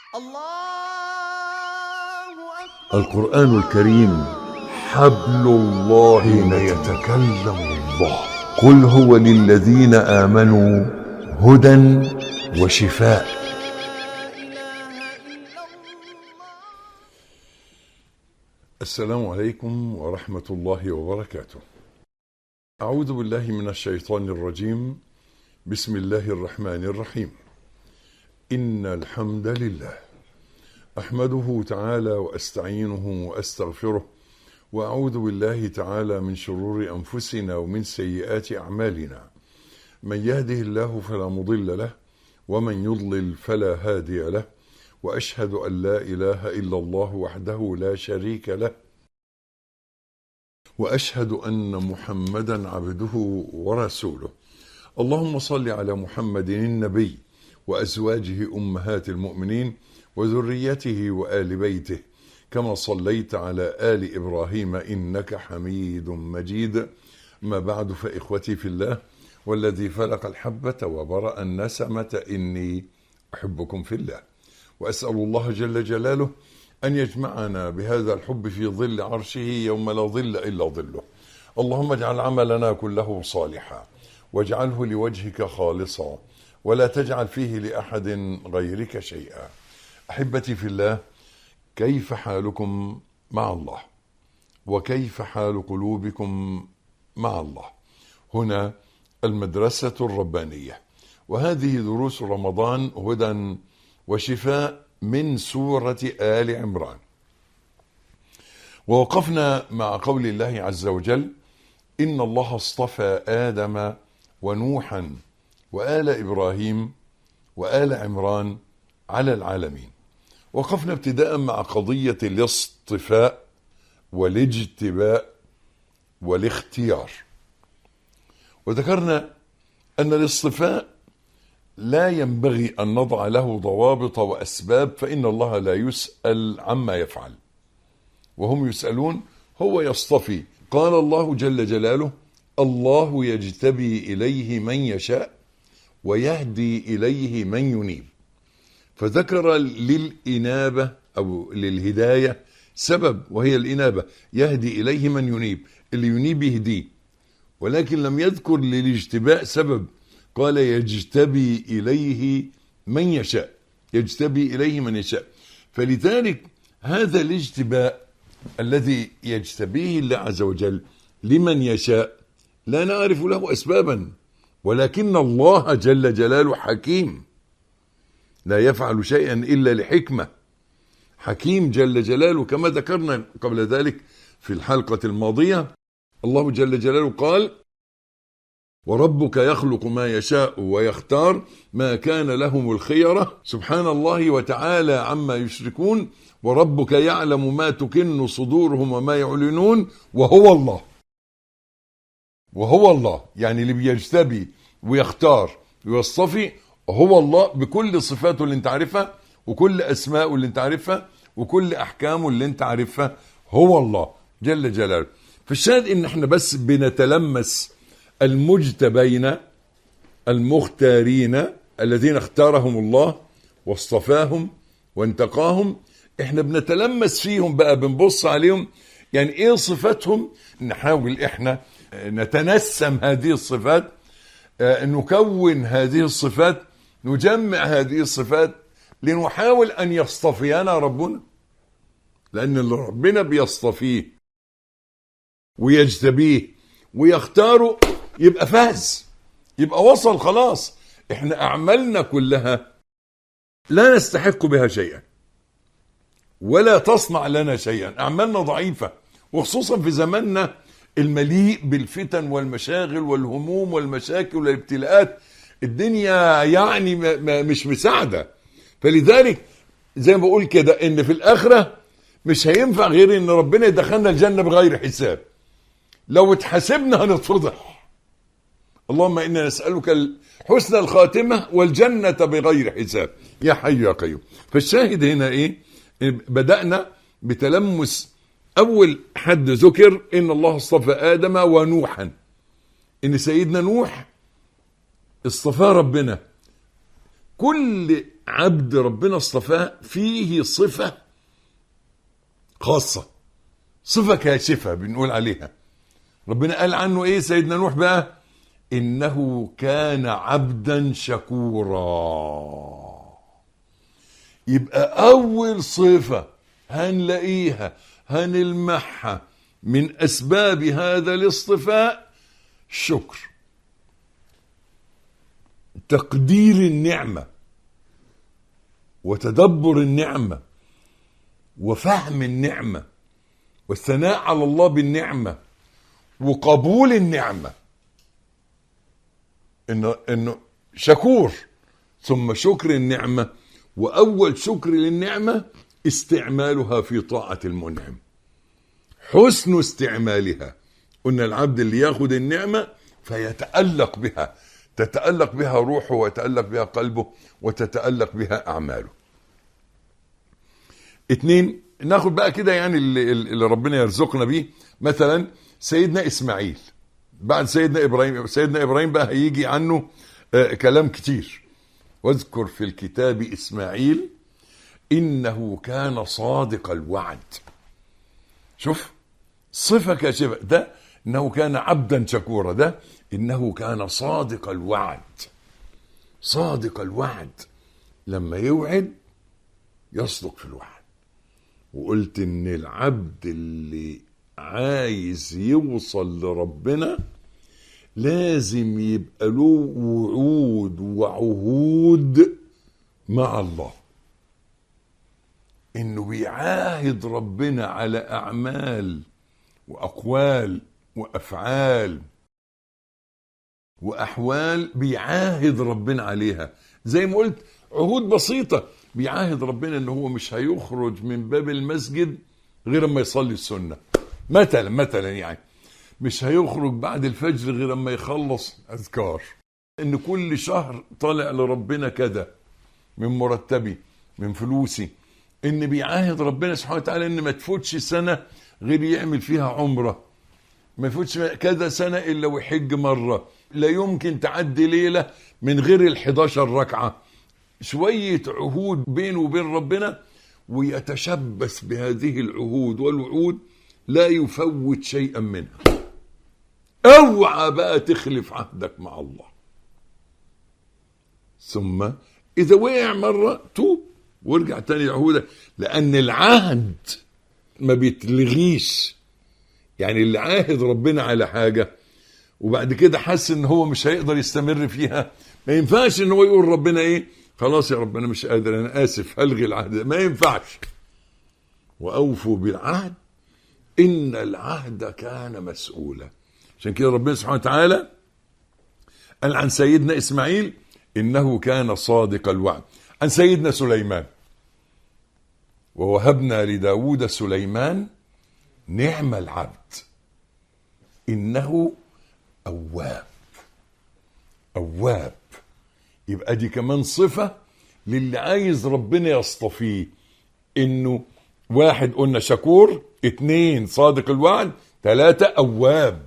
الله أكبر القرآن الكريم حبل الله حين يتكلم الله قل هو للذين آمنوا هدى وشفاء لا إله إلا الله السلام عليكم ورحمة الله وبركاته أعوذ بالله من الشيطان الرجيم بسم الله الرحمن الرحيم إن الحمد لله أحمده تعالى وأستعينه وأستغفره وأعوذ بالله تعالى من شرور أنفسنا ومن سيئات أعمالنا من يهده الله فلا مضل له ومن يضلل فلا هادي له وأشهد أن لا إله إلا الله وحده لا شريك له وأشهد أن محمدا عبده ورسوله اللهم صل على محمد النبي وأزواجه أمهات المؤمنين وذريته وآل بيته كما صليت على آل إبراهيم إنك حميد مجيد ما بعد فإخوتي في الله والذي فلق الحبة وبرأ النسمة إني أحبكم في الله وأسأل الله جل جلاله أن يجمعنا بهذا الحب في ظل عرشه يوم لا ظل إلا ظله اللهم اجعل عملنا كله صالحا واجعله لوجهك خالصا ولا تجعل فيه لأحد غيرك شيئا أحبتي في الله كيف حالكم مع الله وكيف حال قلوبكم مع الله هنا المدرسة الربانية وهذه دروس رمضان هدى وشفاء من سورة آل عمران ووقفنا مع قول الله عز وجل إن الله اصطفى آدم ونوحا وآل إبراهيم وآل عمران على العالمين وقفنا ابتداء مع قضية الاصطفاء والاجتباء والاختيار وذكرنا أن الاصطفاء لا ينبغي أن نضع له ضوابط وأسباب فإن الله لا يسأل عما يفعل وهم يسألون هو يصطفي قال الله جل جلاله الله يجتبي إليه من يشاء ويهدي إليه من ينيب فذكر للإنابة أو للهداية سبب وهي الإنابة يهدي إليه من ينيب اللي ينيب يهديه ولكن لم يذكر للاجتباء سبب قال يجتبي إليه من يشاء يجتبي إليه من يشاء فلذلك هذا الاجتباء الذي يجتبيه الله عز وجل لمن يشاء لا نعرف له أسبابا ولكن الله جل جلاله حكيم لا يفعل شيئا إلا لحكمة حكيم جل جلاله كما ذكرنا قبل ذلك في الحلقة الماضية الله جل جلاله قال وربك يخلق ما يشاء ويختار ما كان لهم الخيرة سبحان الله وتعالى عما يشركون وربك يعلم ما تكن صدورهم وما يعلنون وهو الله وهو الله يعني اللي بيجتبي ويختار ويصطفي هو الله بكل صفاته اللي انت عارفها وكل اسماءه اللي انت عارفها وكل احكامه اللي انت عارفها هو الله جل جلاله فالشاهد ان احنا بس بنتلمس المجتبين المختارين الذين اختارهم الله واصطفاهم وانتقاهم احنا بنتلمس فيهم بقى بنبص عليهم يعني ايه صفاتهم نحاول احنا نتنسم هذه الصفات آه، نكون هذه الصفات نجمع هذه الصفات لنحاول ان يصطفينا ربنا لان اللي ربنا بيصطفيه ويجتبيه ويختاره يبقى فاز يبقى وصل خلاص احنا اعمالنا كلها لا نستحق بها شيئا ولا تصنع لنا شيئا اعمالنا ضعيفه وخصوصا في زماننا المليء بالفتن والمشاغل والهموم والمشاكل والابتلاءات الدنيا يعني ما ما مش مساعده فلذلك زي ما بقول كده ان في الاخره مش هينفع غير ان ربنا يدخلنا الجنه بغير حساب لو اتحاسبنا هنتفضح اللهم انا نسالك حسن الخاتمه والجنه بغير حساب يا حي يا قيوم فالشاهد هنا ايه بدانا بتلمس اول حد ذكر ان الله اصطفى ادم ونوحا ان سيدنا نوح اصطفاه ربنا كل عبد ربنا اصطفاه فيه صفة خاصة صفة كاشفة بنقول عليها ربنا قال عنه ايه سيدنا نوح بقى انه كان عبدا شكورا يبقى اول صفة هنلاقيها هنلمحها من اسباب هذا الاصطفاء الشكر تقدير النعمة وتدبر النعمة وفهم النعمة والثناء على الله بالنعمة وقبول النعمة انه انه شكور ثم شكر النعمة واول شكر للنعمة استعمالها في طاعة المنعم حسن استعمالها قلنا العبد اللي ياخد النعمة فيتألق بها تتألق بها روحه ويتألق بها قلبه وتتألق بها أعماله اتنين ناخد بقى كده يعني اللي, اللي ربنا يرزقنا بيه مثلا سيدنا إسماعيل بعد سيدنا إبراهيم سيدنا إبراهيم بقى هيجي عنه آه كلام كتير واذكر في الكتاب إسماعيل إنه كان صادق الوعد شوف صفة كاشفة ده إنه كان عبدا شكورا ده إنه كان صادق الوعد صادق الوعد لما يوعد يصدق في الوعد وقلت إن العبد اللي عايز يوصل لربنا لازم يبقى له وعود وعهود مع الله انه بيعاهد ربنا على اعمال واقوال وافعال واحوال بيعاهد ربنا عليها زي ما قلت عهود بسيطه بيعاهد ربنا ان هو مش هيخرج من باب المسجد غير اما يصلي السنه مثلا مثلا يعني مش هيخرج بعد الفجر غير اما يخلص اذكار ان كل شهر طالع لربنا كده من مرتبي من فلوسي ان بيعاهد ربنا سبحانه وتعالى ان ما تفوتش سنه غير يعمل فيها عمره ما يفوتش كذا سنه الا ويحج مره لا يمكن تعدي ليله من غير ال 11 ركعه شويه عهود بينه وبين ربنا ويتشبث بهذه العهود والوعود لا يفوت شيئا منها اوعى بقى تخلف عهدك مع الله ثم اذا وقع مره توب وارجع تاني لعهودك لان العهد ما بيتلغيش يعني اللي عاهد ربنا على حاجه وبعد كده حس ان هو مش هيقدر يستمر فيها ما ينفعش ان هو يقول ربنا ايه خلاص يا رب انا مش قادر انا اسف هلغي العهد ما ينفعش واوفوا بالعهد ان العهد كان مسؤولا عشان كده ربنا سبحانه وتعالى قال عن سيدنا اسماعيل انه كان صادق الوعد عن سيدنا سليمان ووهبنا لداود سليمان نعم العبد انه اواب اواب يبقى دي كمان صفة للي عايز ربنا يصطفيه انه واحد قلنا شكور اتنين صادق الوعد تلاتة اواب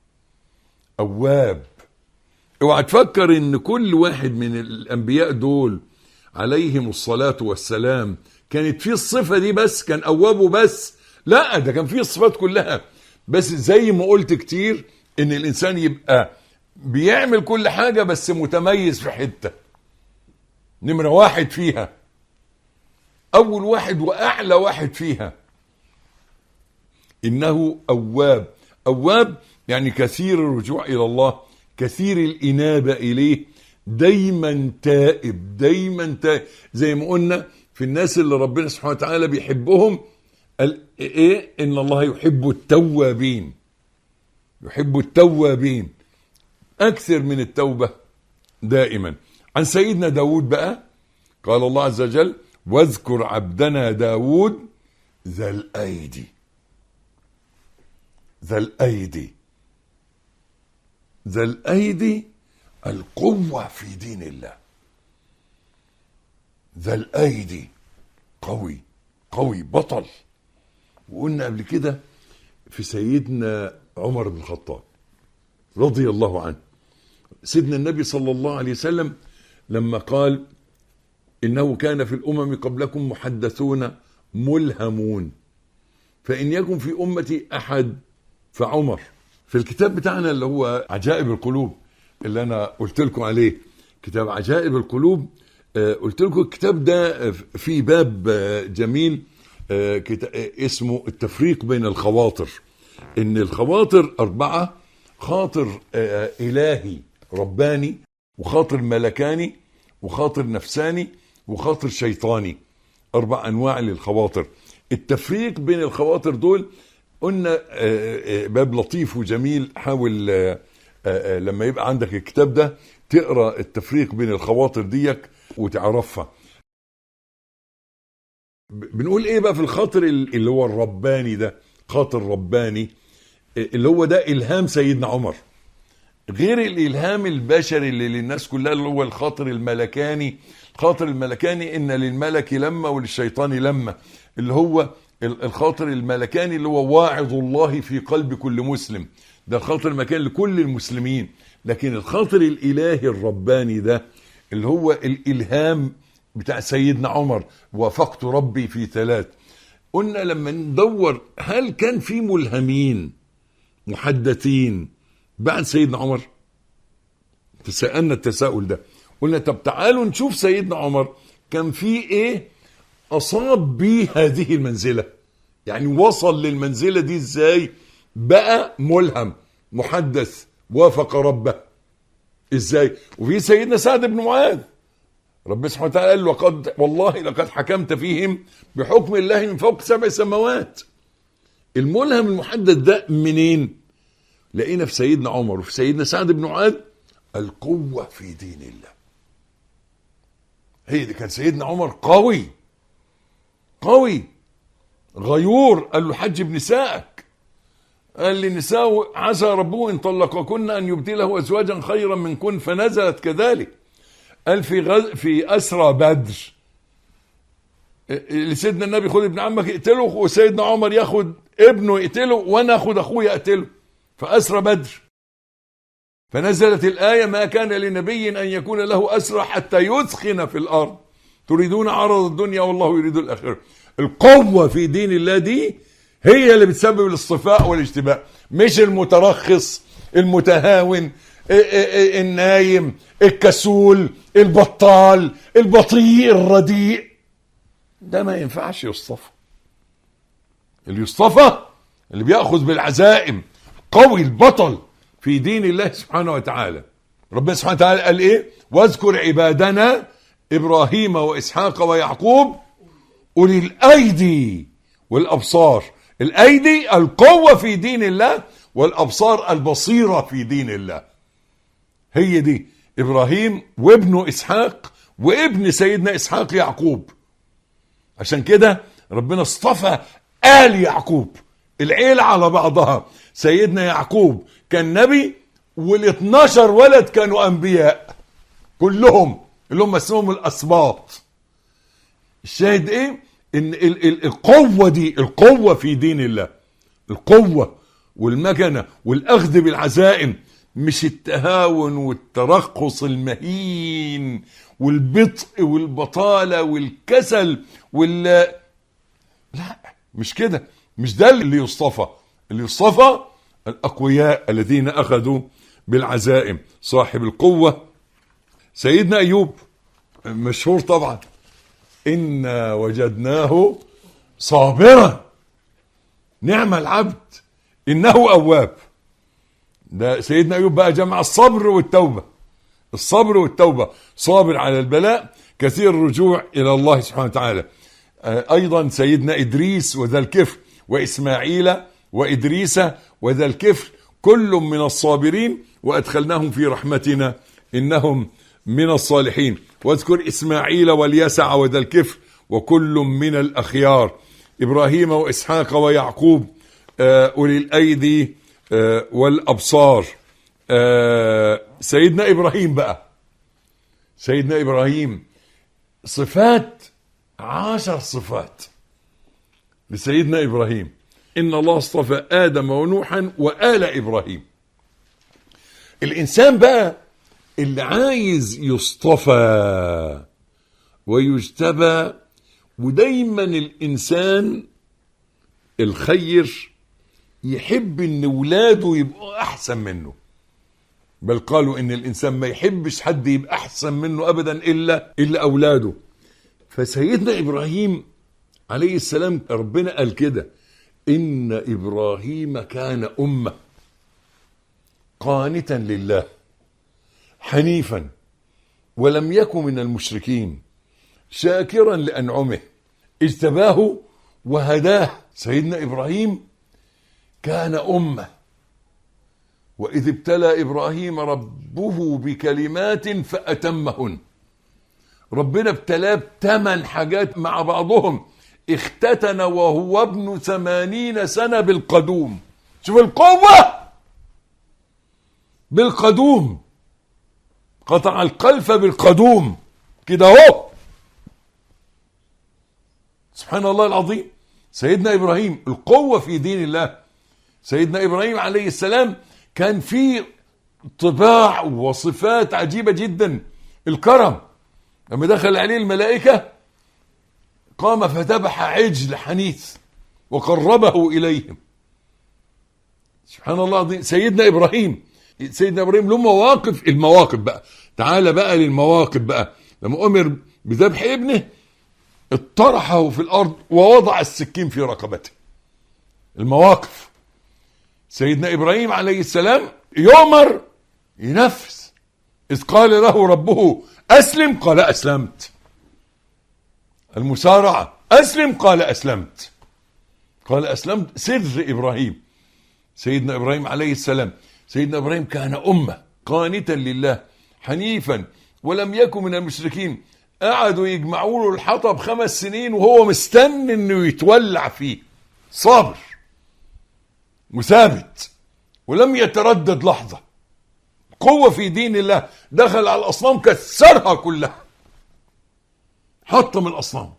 اواب اوعى تفكر ان كل واحد من الانبياء دول عليهم الصلاة والسلام كانت فيه الصفة دي بس كان اوابه بس لا ده كان فيه الصفات كلها بس زي ما قلت كتير ان الانسان يبقى بيعمل كل حاجة بس متميز في حتة نمرة واحد فيها أول واحد وأعلى واحد فيها إنه أواب أواب يعني كثير الرجوع إلى الله كثير الإنابة إليه دايما تائب دايما تائب زي ما قلنا في الناس اللي ربنا سبحانه وتعالى بيحبهم قال إيه إن الله يحب التوابين يحب التوابين أكثر من التوبة دائما عن سيدنا داود بقى قال الله عز وجل واذكر عبدنا داود ذا الأيدي ذا الأيدي ذا الأيدي القوة في دين الله ذا الأيدي قوي قوي بطل وقلنا قبل كده في سيدنا عمر بن الخطاب رضي الله عنه سيدنا النبي صلى الله عليه وسلم لما قال إنه كان في الأمم قبلكم محدثون ملهمون فإن يكن في أمتي أحد فعمر في الكتاب بتاعنا اللي هو عجائب القلوب اللي أنا قلت لكم عليه كتاب عجائب القلوب آه، قلت لكم الكتاب ده فيه باب آه، جميل آه، كتا- آه، اسمه التفريق بين الخواطر ان الخواطر اربعه خاطر آه، الهي رباني وخاطر ملكاني وخاطر نفساني وخاطر شيطاني اربع انواع للخواطر التفريق بين الخواطر دول قلنا آه، آه، باب لطيف وجميل حاول آه، آه، آه، لما يبقى عندك الكتاب ده تقرا التفريق بين الخواطر ديك وتعرفها ب- بنقول ايه بقى في الخاطر ال- اللي هو الرباني ده خاطر رباني اللي هو ده الهام سيدنا عمر غير الالهام البشري اللي للناس كلها اللي هو الخاطر الملكاني الخاطر الملكاني ان للملك لما وللشيطان لما اللي هو ال- الخاطر الملكاني اللي هو واعظ الله في قلب كل مسلم ده الخاطر المكاني لكل المسلمين لكن الخاطر الالهي الرباني ده اللي هو الالهام بتاع سيدنا عمر وافقت ربي في ثلاث قلنا لما ندور هل كان في ملهمين محدثين بعد سيدنا عمر تسألنا التساؤل ده قلنا طب تعالوا نشوف سيدنا عمر كان في ايه اصاب بيه هذه المنزلة يعني وصل للمنزلة دي ازاي بقى ملهم محدث وافق ربه ازاي وفي سيدنا سعد بن معاذ رب سبحانه وتعالى قال وقد والله لقد حكمت فيهم بحكم الله من فوق سبع سماوات الملهم المحدث ده منين لقينا في سيدنا عمر وفي سيدنا سعد بن معاذ القوة في دين الله هي دي كان سيدنا عمر قوي قوي غيور قال له حج بنسائك قال لنساء عسى ربه ان طلقكن ان يبدله ازواجا خيرا منكن فنزلت كذلك قال في غز... في اسرى بدر لسيدنا النبي خد ابن عمك اقتله وسيدنا عمر ياخد ابنه يقتله وانا اخد اخويا اقتله فاسرى بدر فنزلت الآية ما كان لنبي أن يكون له أسرى حتى يثخن في الأرض تريدون عرض الدنيا والله يريد الآخرة القوة في دين الله دي هي اللي بتسبب الاصطفاء والاشتباك مش المترخص المتهاون ا- ا- ا- النايم الكسول البطال البطيء الرديء ده ما ينفعش يصطفى اللي يصطفى اللي بياخذ بالعزائم قوي البطل في دين الله سبحانه وتعالى ربنا سبحانه وتعالى قال ايه واذكر عبادنا ابراهيم واسحاق ويعقوب اولي الايدي والابصار الايدي القوه في دين الله والابصار البصيره في دين الله هي دي ابراهيم وابنه اسحاق وابن سيدنا اسحاق يعقوب عشان كده ربنا اصطفى آل يعقوب العيلة على بعضها سيدنا يعقوب كان نبي وال12 ولد كانوا أنبياء كلهم اللي هم اسمهم الأسباط الشاهد ايه ان ال- ال- القوة دي القوة في دين الله القوة والمكنة والأخذ بالعزائم مش التهاون والترخص المهين والبطء والبطالة والكسل وال لا مش كده مش ده اللي يصطفى اللي يصطفى الأقوياء الذين أخذوا بالعزائم صاحب القوة سيدنا أيوب مشهور طبعا إنا وجدناه صابرا نعم العبد إنه أواب ده سيدنا أيوب بقى جمع الصبر والتوبة الصبر والتوبة صابر على البلاء كثير الرجوع إلى الله سبحانه وتعالى آه، أيضا سيدنا إدريس وذا الكفر وإسماعيل وإدريس وذا الكفر كل من الصابرين وأدخلناهم في رحمتنا إنهم من الصالحين واذكر إسماعيل واليسع وذا الكفر وكل من الأخيار إبراهيم وإسحاق ويعقوب آه، أولي الأيدي آه، والأبصار آه، سيدنا إبراهيم بقى سيدنا إبراهيم صفات عشر صفات لسيدنا إبراهيم إن الله اصطفى آدم ونوحا وآل إبراهيم الإنسان بقى اللي عايز يصطفى ويجتبى ودايما الانسان الخير يحب ان ولاده يبقوا احسن منه بل قالوا ان الانسان ما يحبش حد يبقى احسن منه ابدا الا الا اولاده فسيدنا ابراهيم عليه السلام ربنا قال كده ان ابراهيم كان امه قانتا لله حنيفا ولم يكن من المشركين شاكرا لانعمه اجتباه وهداه سيدنا ابراهيم كان امه واذ ابتلى ابراهيم ربه بكلمات فاتمهن ربنا ابتلاه بثمان حاجات مع بعضهم اختتن وهو ابن ثمانين سنة بالقدوم شوف القوة بالقدوم قطع القلف بالقدوم كده اهو سبحان الله العظيم سيدنا ابراهيم القوة في دين الله سيدنا ابراهيم عليه السلام كان في طباع وصفات عجيبة جدا الكرم لما دخل عليه الملائكة قام فذبح عجل حنيث وقربه إليهم سبحان الله العظيم سيدنا إبراهيم سيدنا إبراهيم له مواقف المواقف بقى تعال بقى للمواقف بقى لما أمر بذبح ابنه اطرحه في الأرض ووضع السكين في رقبته المواقف سيدنا إبراهيم عليه السلام يؤمر ينفذ إذ قال له ربه أسلم قال أسلمت المسارعة أسلم قال أسلمت قال أسلمت سر إبراهيم سيدنا إبراهيم عليه السلام سيدنا إبراهيم كان أمة قانتا لله حنيفا ولم يكن من المشركين قعدوا يجمعوا له الحطب خمس سنين وهو مستني انه يتولع فيه صابر وثابت ولم يتردد لحظة قوة في دين الله دخل على الأصنام كسرها كلها حطم الأصنام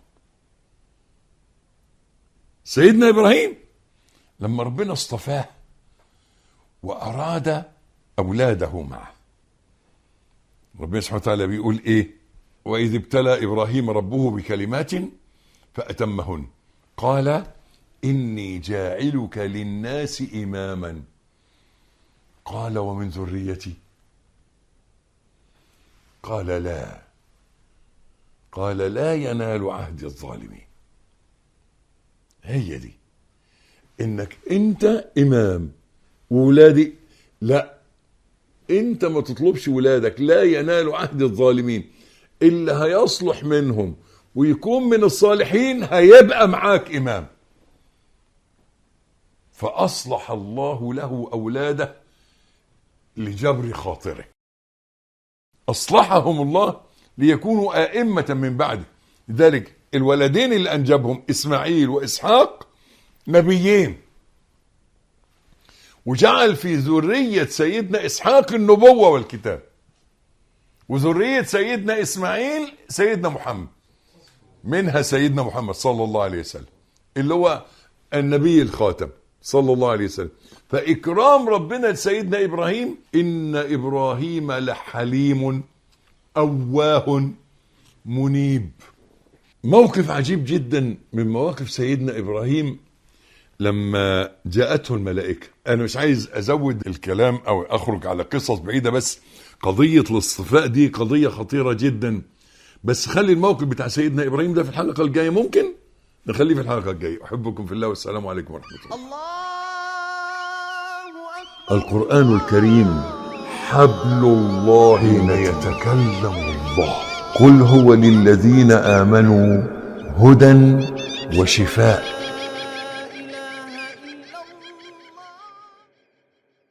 سيدنا إبراهيم لما ربنا اصطفاه وأراد أولاده معه ربنا سبحانه وتعالى بيقول إيه وإذ ابتلى إبراهيم ربه بكلمات فأتمهن قال إني جاعلك للناس إماما قال ومن ذريتي قال لا قال لا ينال عهد الظالمين هي دي انك انت امام وولادي لا انت ما تطلبش ولادك لا ينال عهد الظالمين اللي هيصلح منهم ويكون من الصالحين هيبقى معاك امام فاصلح الله له اولاده لجبر خاطره اصلحهم الله ليكونوا ائمه من بعده لذلك الولدين اللي انجبهم اسماعيل واسحاق نبيين وجعل في ذريه سيدنا اسحاق النبوه والكتاب وذريه سيدنا اسماعيل سيدنا محمد منها سيدنا محمد صلى الله عليه وسلم اللي هو النبي الخاتم صلى الله عليه وسلم فإكرام ربنا لسيدنا إبراهيم إن إبراهيم لحليم أواه منيب موقف عجيب جدا من مواقف سيدنا إبراهيم لما جاءته الملائكة أنا مش عايز أزود الكلام أو أخرج على قصص بعيدة بس قضية الاصطفاء دي قضية خطيرة جدا بس خلي الموقف بتاع سيدنا إبراهيم ده في الحلقة الجاية ممكن نخليه في الحلقة الجاية أحبكم في الله والسلام عليكم ورحمة الله الله أكبر القرآن الكريم حبل الله حين يتكلم الله قل هو للذين آمنوا هدى وشفاء